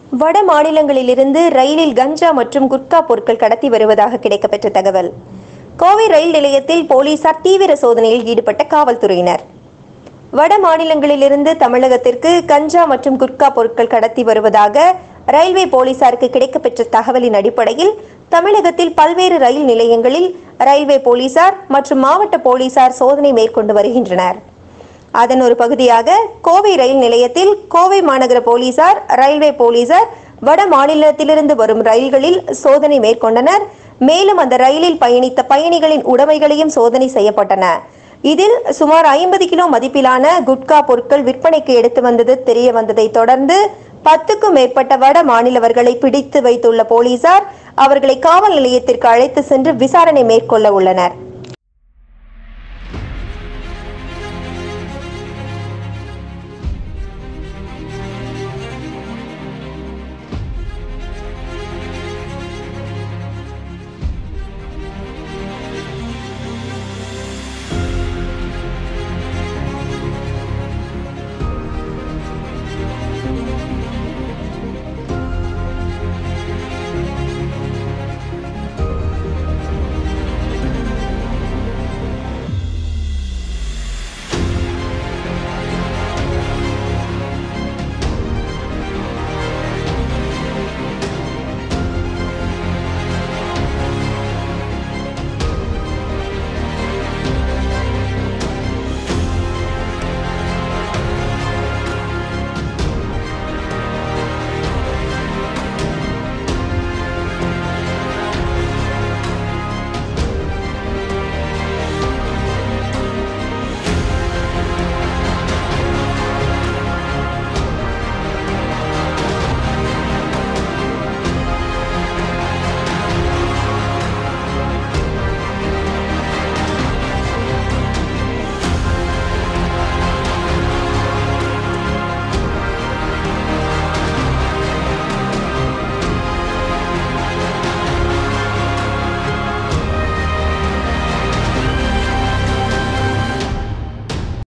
வட மாநிலங்களிலிருந்து ரயிலில் கஞ்சா மற்றும் குட்கா பொருட்கள் கடத்தி வருவதாக கிடைக்கப்பெற்ற தகவல் கோவை ரயில் நிலையத்தில் போலீசார் தீவிர சோதனையில் ஈடுபட்ட காவல்துறையினர் வட மாநிலங்களிலிருந்து தமிழகத்திற்கு கஞ்சா மற்றும் குட்கா பொருட்கள் கடத்தி வருவதாக ரயில்வே போலீசாருக்கு கிடைக்கப்பெற்ற தகவலின் அடிப்படையில் தமிழகத்தில் பல்வேறு ரயில் நிலையங்களில் ரயில்வே போலீசார் மற்றும் மாவட்ட போலீசார் சோதனை மேற்கொண்டு வருகின்றனர் அதன் ஒரு பகுதியாக கோவை ரயில் நிலையத்தில் கோவை மாநகர போலீசார் ரயில்வே போலீசார் வட மாநிலத்திலிருந்து வரும் ரயில்களில் சோதனை மேற்கொண்டனர் மேலும் அந்த ரயிலில் பயணித்த பயணிகளின் உடைமைகளையும் சோதனை செய்யப்பட்டன இதில் சுமார் ஐம்பது கிலோ மதிப்பிலான குட்கா பொருட்கள் விற்பனைக்கு எடுத்து வந்தது தெரிய வந்ததை தொடர்ந்து பத்துக்கும் மேற்பட்ட வட மாநிலவர்களை பிடித்து வைத்துள்ள போலீசார் அவர்களை காவல் நிலையத்திற்கு அழைத்து சென்று விசாரணை மேற்கொள்ள உள்ளனர்